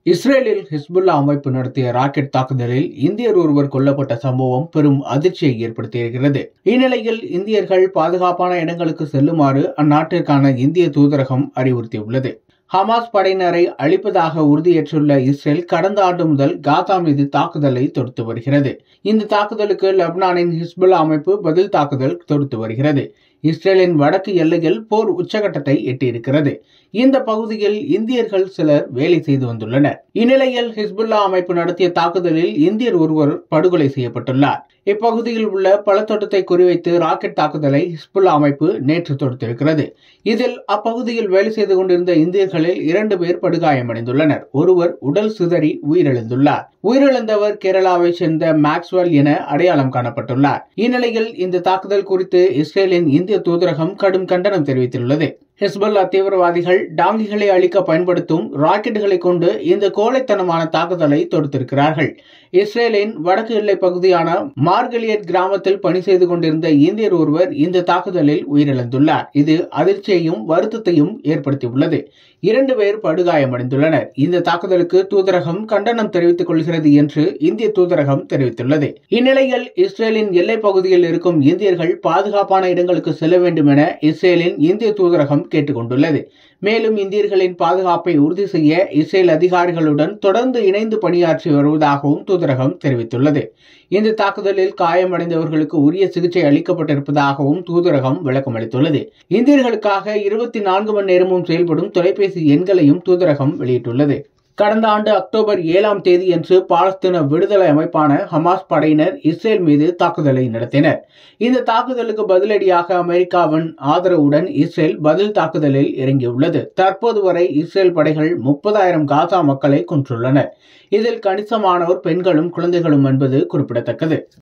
இஸ்ரேலில் ஹிஸ்புல்லா அமைப்பு நடத்திய ராக்கெட் தாக்குதலில் இந்தியர் ஒருவர் கொல்லப்பட்ட சம்பவம் பெரும் அதிர்ச்சியை ஏற்படுத்தியிருக்கிறது இந்நிலையில் இந்தியர்கள் பாதுகாப்பான இடங்களுக்கு செல்லுமாறு அந்நாட்டிற்கான இந்திய தூதரகம் அறிவுறுத்தியுள்ளது ஹமாஸ் படையினரை அழிப்பதாக உறுதியேற்றுள்ள இஸ்ரேல் கடந்த ஆண்டு முதல் காசா மீது தாக்குதலை தொடுத்து வருகிறது இந்த தாக்குதலுக்கு லெபனானின் ஹிஸ்புல்லா அமைப்பு பதில் தாக்குதல் தொடுத்து வருகிறது இஸ்ரேலின் வடக்கு எல்லையில் போர் உச்சகட்டத்தை எட்டியிருக்கிறது இந்த பகுதியில் இந்தியர்கள் சிலர் வேலை செய்து வந்துள்ளனர் இந்நிலையில் ஹிஸ்புல்லா அமைப்பு நடத்திய தாக்குதலில் இந்தியர் ஒருவர் படுகொலை செய்யப்பட்டுள்ளார் இப்பகுதியில் உள்ள பலத்தோட்டத்தை குறிவைத்து ராக்கெட் தாக்குதலை ஹிஸ்புல்லா அமைப்பு நேற்று தொடுத்திருக்கிறது இதில் அப்பகுதியில் வேலை செய்து கொண்டிருந்த இந்தியர்களில் இரண்டு பேர் படுகாயமடைந்துள்ளனர் ஒருவர் உடல் சிதறி உயிரிழந்துள்ளார் உயிரிழந்தவர் கேரளாவை சேர்ந்த மேக்ஸ்வெல் என அடையாளம் காணப்பட்டுள்ளார் இந்நிலையில் இந்த தாக்குதல் குறித்து இஸ்ரேலின் இந்திய தூதரகம் கடும் கண்டனம் தெரிவித்துள்ளது ஹிஸ்புல்லா தீவிரவாதிகள் டாங்கிகளை அழிக்க பயன்படுத்தும் ராக்கெட்டுகளை கொண்டு இந்த கோழைத்தனமான தாக்குதலை தொடுத்திருக்கிறார்கள் இஸ்ரேலின் வடக்கு எல்லை பகுதியான மார்கலியட் கிராமத்தில் பணி செய்து கொண்டிருந்த இந்தியர் ஒருவர் இந்த தாக்குதலில் உயிரிழந்துள்ளார் இது அதிர்ச்சியையும் வருத்தத்தையும் ஏற்படுத்தியுள்ளது இரண்டு பேர் படுகாயமடைந்துள்ளனர் இந்த தாக்குதலுக்கு தூதரகம் கண்டனம் தெரிவித்துக் கொள்கிறது என்று இந்திய தூதரகம் தெரிவித்துள்ளது இந்நிலையில் இஸ்ரேலின் எல்லை பகுதியில் இருக்கும் இந்தியர்கள் பாதுகாப்பான இடங்களுக்கு செல்ல வேண்டும் என இஸ்ரேலின் இந்திய தூதரகம் கேட்டுக்கொண்டுள்ளது மேலும் இந்தியர்களின் பாதுகாப்பை உறுதி செய்ய இஸ்ரேல் அதிகாரிகளுடன் தொடர்ந்து இணைந்து பணியாற்றி வருவதாகவும் தூதரகம் தெரிவித்துள்ளது இந்த தாக்குதலில் காயமடைந்தவர்களுக்கு உரிய சிகிச்சை அளிக்கப்பட்டிருப்பதாகவும் தூதரகம் விளக்கம் அளித்துள்ளது இந்தியர்களுக்காக இருபத்தி நான்கு மணி நேரமும் செயல்படும் தொலைபேசி எண்களையும் தூதரகம் வெளியிட்டுள்ளது கடந்த ஆண்டு அக்டோபர் ஏழாம் தேதியன்று பாலஸ்தீன விடுதலை அமைப்பான ஹமாஸ் படையினர் இஸ்ரேல் மீது தாக்குதலை நடத்தினர் இந்த தாக்குதலுக்கு பதிலடியாக அமெரிக்காவின் ஆதரவுடன் இஸ்ரேல் பதில் தாக்குதலில் இறங்கியுள்ளது தற்போது வரை இஸ்ரேல் படைகள் முப்பதாயிரம் காசா மக்களை கொன்றுள்ளனர் இதில் கணிசமானோர் பெண்களும் குழந்தைகளும் என்பது குறிப்பிடத்தக்கது